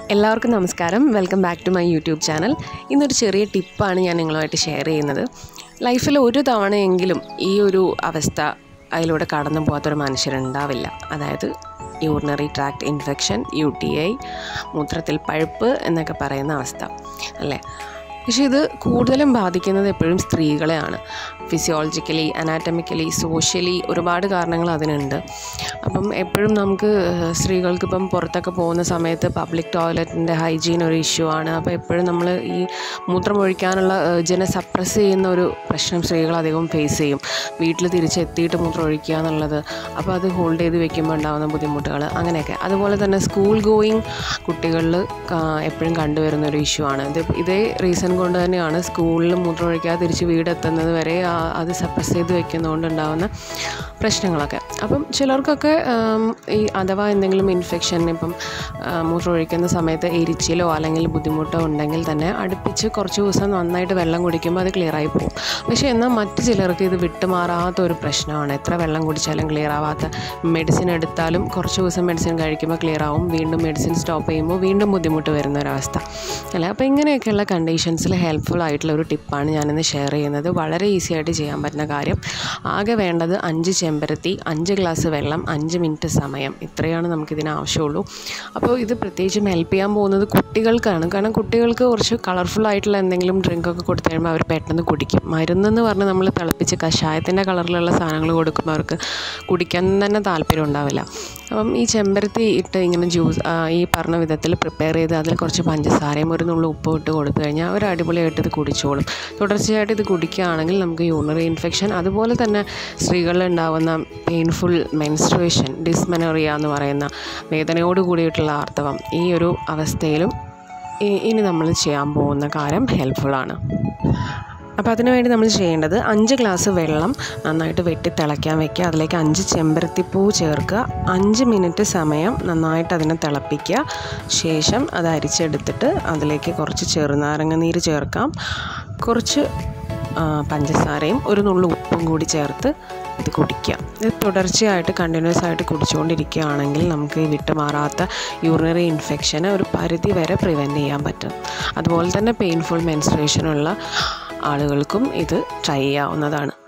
എല്ലാവർക്കും നമസ്കാരം welcome back to my YouTube channel ഇന്നൊരു ചെറിയ ടിപ്പാണ് ഞാൻ നിങ്ങളുമായിട്ട് ഷെയർ ചെയ്യുന്നത് ലൈഫിൽ ഒരു തവണയെങ്കിലും ഈ ഒരു അവസ്ഥ അതിലൂടെ കടന്നു പോകാത്തൊരു മനുഷ്യരുണ്ടാവില്ല അതായത് urinary tract infection U T I മൂത്രത്തിൽ പഴുപ്പ് എന്നൊക്കെ പറയുന്ന അവസ്ഥ അല്ലേ പക്ഷേ ഇത് കൂടുതലും ബാധിക്കുന്നത് എപ്പോഴും സ്ത്രീകളെയാണ് ഫിസിയോളജിക്കലി അനാറ്റമിക്കലി സോഷ്യലി ഒരുപാട് കാരണങ്ങൾ അതിനുണ്ട് അപ്പം എപ്പോഴും നമുക്ക് സ്ത്രീകൾക്ക് ഇപ്പം പുറത്തൊക്കെ പോകുന്ന സമയത്ത് പബ്ലിക് ടോയ്ലറ്റിൻ്റെ ഹൈജീൻ ഒരു ഇഷ്യൂ ആണ് അപ്പോൾ എപ്പോഴും നമ്മൾ ഈ മൂത്രമൊഴിക്കാനുള്ള ഏർജിനെ സപ്രസ് ചെയ്യുന്ന ഒരു പ്രശ്നം സ്ത്രീകൾ അധികം ഫേസ് ചെയ്യും വീട്ടിൽ തിരിച്ചെത്തിയിട്ട് മൂത്രം ഒഴിക്കുക എന്നുള്ളത് അപ്പോൾ അത് ഹോൾഡ് ചെയ്ത് വെക്കുമ്പോൾ ഉണ്ടാകുന്ന ബുദ്ധിമുട്ടുകൾ അങ്ങനെയൊക്കെ അതുപോലെ തന്നെ സ്കൂൾ ഗോയിങ് കുട്ടികളിൽ എപ്പോഴും കണ്ടുവരുന്ന ഒരു ഇഷ്യൂ ആണ് ഇത് ഇതേ റീസൺ കൊണ്ട് തന്നെയാണ് സ്കൂളിൽ മൂത്രം ഒഴിക്കാതെ തിരിച്ച് വീടെത്തുന്നത് വരെ ആ- അത് സപ്രസ് ചെയ്ത് വെക്കുന്നതുകൊണ്ട് ഉണ്ടാകുന്ന പ്രശ്നങ്ങളൊക്കെ അപ്പം ചിലർക്കൊക്കെ ആം, ഈ അഥവാ എന്തെങ്കിലും ഇൻഫെക്ഷൻ ഇപ്പം ആ, മൂത്രം ഒഴിക്കുന്ന സമയത്ത് എരിച്ചിലോ അല്ലെങ്കിൽ ബുദ്ധിമുട്ടോ ഉണ്ടെങ്കിൽ തന്നെ അടുപ്പിച്ച് കുറച്ച് ദിവസം നന്നായിട്ട് വെള്ളം കുടിക്കുമ്പോൾ അത് ക്ലിയർ ആയി പോകും പക്ഷേ എന്നാൽ മറ്റ് ചിലർക്ക് ഇത് വിട്ടുമാറാത്ത ഒരു പ്രശ്നമാണ് എത്ര വെള്ളം കുടിച്ചാലും ക്ലിയർ ആവാത്ത മെഡിസിൻ എടുത്താലും കുറച്ച് ദിവസം മെഡിസിൻ കഴിക്കുമ്പോൾ ക്ലിയർ ആവും വീണ്ടും മെഡിസിൻ സ്റ്റോപ്പ് ചെയ്യുമ്പോൾ വീണ്ടും ബുദ്ധിമുട്ട് വരുന്ന ഒരവസ്ഥ അല്ലേ അപ്പോൾ ഇങ്ങനെയൊക്കെയുള്ള കണ്ടീഷൻസിൽ ഹെൽപ്ഫുൾ ആയിട്ടുള്ള ഒരു ടിപ്പാണ് ഞാനിന്ന് ഷെയർ ചെയ്യുന്നത് വളരെ ഈസി ആയിട്ട് ചെയ്യാൻ പറ്റുന്ന കാര്യം ആകെ വേണ്ടത് അഞ്ച് ചെമ്പരത്തി അഞ്ച് ഗ്ലാസ് വെള്ളം അഞ്ച് മിനിറ്റ് സമയം ഇത്രയാണ് നമുക്കിതിന് ആവശ്യമുള്ളൂ അപ്പോൾ ഇത് പ്രത്യേകിച്ചും ഹെൽപ്പ് ചെയ്യാൻ പോകുന്നത് കുട്ടികൾക്കാണ് കാരണം കുട്ടികൾക്ക് കുറച്ച് കളർഫുൾ ആയിട്ടുള്ള എന്തെങ്കിലും ഡ്രിങ്കൊക്കെ കൊടുത്തു കഴിയുമ്പോൾ അവർ പെട്ടെന്ന് കുടിക്കും മരുന്നെന്ന് പറഞ്ഞ് നമ്മൾ തിളപ്പിച്ച് കഷായത്തിൻ്റെ കളറിലുള്ള സാധനങ്ങൾ കൊടുക്കുമ്പോൾ അവർക്ക് കുടിക്കാൻ തന്നെ താല്പര്യം ഉണ്ടാവില്ല അപ്പം ഈ ചെമ്പരത്തി ഇട്ട് ഇങ്ങനെ ജ്യൂസ് ആ, ഈ പറഞ്ഞ വിധത്തിൽ പ്രിപ്പയർ ചെയ്ത് അതിൽ കുറച്ച് പഞ്ചസാരയും ഒരു നുള്ളു ഉപ്പും ഇട്ട് കൊടുത്തു കഴിഞ്ഞാൽ അവർ അടിപൊളിയായിട്ട് ഇത് കുടിച്ചോളും തുടർച്ചയായിട്ട് ഇത് കുടിക്കുകയാണെങ്കിൽ നമുക്ക് യൂണറി ഇൻഫെക്ഷൻ അതുപോലെ തന്നെ സ്ത്രീകളിൽ ഉണ്ടാവുന്ന പെയിൻഫുൾ മെൻസ്ട്രുവേഷൻ ഡിസ്മെനോറിയ എന്ന് പറയുന്ന വേദനയോട് കൂടിയിട്ടുള്ള ആർത്തവം ഈ ഒരു അവസ്ഥയിലും ഇ- ഇനി നമ്മൾ ചെയ്യാൻ പോകുന്ന കാര്യം ഹെൽപ്ഫുള്ളാണ് അപ്പോൾ അതിനുവേണ്ടി നമ്മൾ ചെയ്യേണ്ടത് അഞ്ച് ഗ്ലാസ് വെള്ളം നന്നായിട്ട് വെട്ടി തിളയ്ക്കാൻ വെക്കുക അതിലേക്ക് അഞ്ച് ചെമ്പരത്തിപ്പൂ ചേർക്കുക അഞ്ച് മിനിറ്റ് സമയം നന്നായിട്ട് അതിനെ തിളപ്പിക്കുക ശേഷം അത് അരിച്ചെടുത്തിട്ട് അതിലേക്ക് കുറച്ച് ചെറുനാരങ്ങ നീര് ചേർക്കാം കുറച്ച് ആ, പഞ്ചസാരയും ഒരു നുള്ളു ഉപ്പും കൂടി ചേർത്ത് ഇത് കുടിക്കുക ഇത് തുടർച്ചയായിട്ട് കണ്ടിന്യൂസ് ആയിട്ട് കുടിച്ചുകൊണ്ടിരിക്കുകയാണെങ്കിൽ നമുക്ക് ഈ വിട്ടുമാറാത്ത യൂറിനറി ഇൻഫെക്ഷന് ഒരു പരിധി വരെ പ്രിവെൻറ്റ് ചെയ്യാൻ പറ്റും അതുപോലെ തന്നെ പെയിൻഫുൾ മെൻസ്ട്രേഷനുള്ള ആളുകൾക്കും ഇത് ട്രൈ ചെയ്യാവുന്നതാണ്